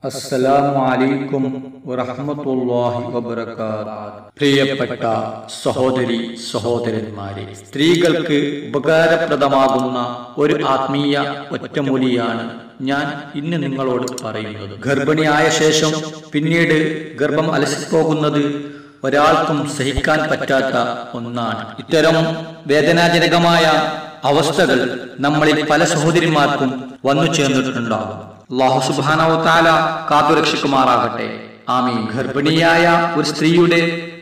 അസ്സലാമു അലൈക്കും വറഹ്മത്തുള്ളാഹി വബറകാത്ത് പ്രിയപ്പെട്ട സഹോദരി സഹോദരന്മാരെ സ്ത്രീകൾക്ക് ഉപകാരപ്രദമാകുന്ന ഒരു ആത്മീയ ഒറ്റമൂലിയാണ് ഞാൻ ഇന്ന് നിങ്ങളോട് പറയുന്നത് ഗർഭിണിയായ ശേഷം പിന്നീട് ഗർഭം അലസിപ്പോകുന്നത് ഒരാൾക്കും സഹിക്കാൻ പറ്റാത്ത ഒന്നാണ് ഇത്തരം വേദനാജനകമായ അവസ്ഥകൾ നമ്മളിൽ പല സഹോദരിമാർക്കും വന്നു ചേർന്നിട്ടുണ്ടാകും അള്ളാഹു സുബാനവ താല കാത്തുരക്ഷിക്കുമാറാകട്ടെ ആമീൻ ഗർഭിണിയായ ഒരു സ്ത്രീയുടെ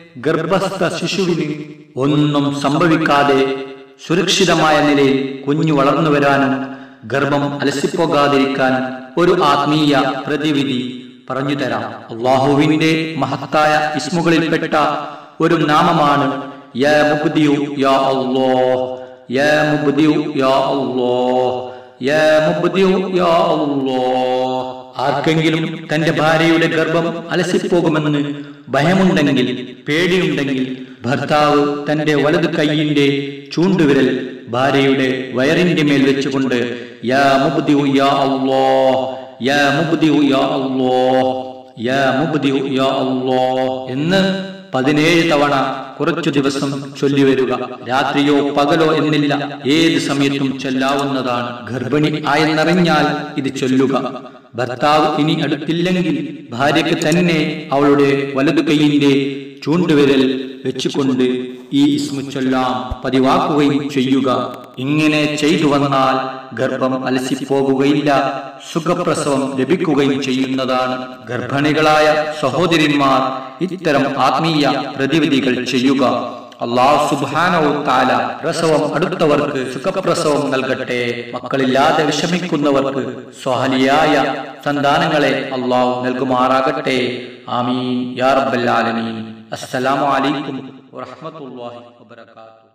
ഗർഭസ്ഥ ശിശുവിന് ഒന്നും സംഭവിക്കാതെ സുരക്ഷിതമായ നിലയിൽ കുഞ്ഞു വളർന്നു വരാനും ഗർഭം അലസിപ്പോകാതിരിക്കാൻ ഒരു ആത്മീയ പ്രതിവിധി പറഞ്ഞു തരാം അള്ളാഹുവിന്റെ മഹത്തായ ഇസ്മുകളിൽപ്പെട്ട ഒരു നാമമാണ് യാ മുബ്ദിയു യാ അല്ലാഹ് യാ മുബ്ദിയു യാ അല്ലാഹ് യാ മുബ്ദിയു യാ അല്ലാഹ് ആർക്കെങ്കിലും തന്റെ ഭാര്യയുടെ ഗർഭം അലസിപ്പോകുമെന്ന് ഭയമുണ്ടെങ്കിൽ പേടിയുണ്ടെങ്കിൽ ഭർത്താവ് തന്റെ വലതു കൈയിന്റെ ചൂണ്ടുവിരൽ ഭാര്യയുടെ വയറിന്റെ മേൽ വെച്ചുകൊണ്ട് യാ മുബ്ദിയു യാ അല്ലാഹ് യാ മുബ്ദിഉ യാ അല്ലാഹ് യാ മുബ്ദിഉ യാ അല്ലാഹ് എന്ന് പതിനേഴ് തവണ കുറച്ചു ദിവസം ചൊല്ലി വരിക രാത്രിയോ പകലോ എന്നില്ല ഏത് സമയത്തും ചൊല്ലാവുന്നതാണ് ഗർഭിണി ആയെന്നറിഞ്ഞാൽ ഇത് ചൊല്ലുക ഭർത്താവ് ഇനി അടുത്തില്ലെങ്കിൽ ഭാര്യയ്ക്ക് തന്നെ അവളുടെ വലതു കൈയിന്റെ ചൂണ്ടുവിരൽ വെച്ചുകൊണ്ട് ഈ ഇസ്മു ചൊല്ലാം പതിവാക്കുകയും ചെയ്യുക ഇങ്ങനെ ചെയ്തു വന്നാൽ ഗർഭം അലസിപ്പോകുകയില്ല സുഖപ്രസവം ലഭിക്കുകയും ചെയ്യുന്നതാണ് ഗർഭിണികളായ സഹോദരിന്മാർ ഇത്തരം ആത്മീയ പ്രതിവിധികൾ ചെയ്യുക അള്ളാഹു സുബാനവു താല പ്രസവം അടുത്തവർക്ക് സുഖപ്രസവം നൽകട്ടെ മക്കളില്ലാതെ വിഷമിക്കുന്നവർക്ക് സ്വാഹലിയായ സന്താനങ്ങളെ അള്ളാഹു നൽകുമാറാകട്ടെ ആമീൻ യാ റബ്ബൽ ആലമീൻ അസ്സലാമു അലൈക്കും വറഹ്മത്തുള്ളാഹി വബറകാതുഹു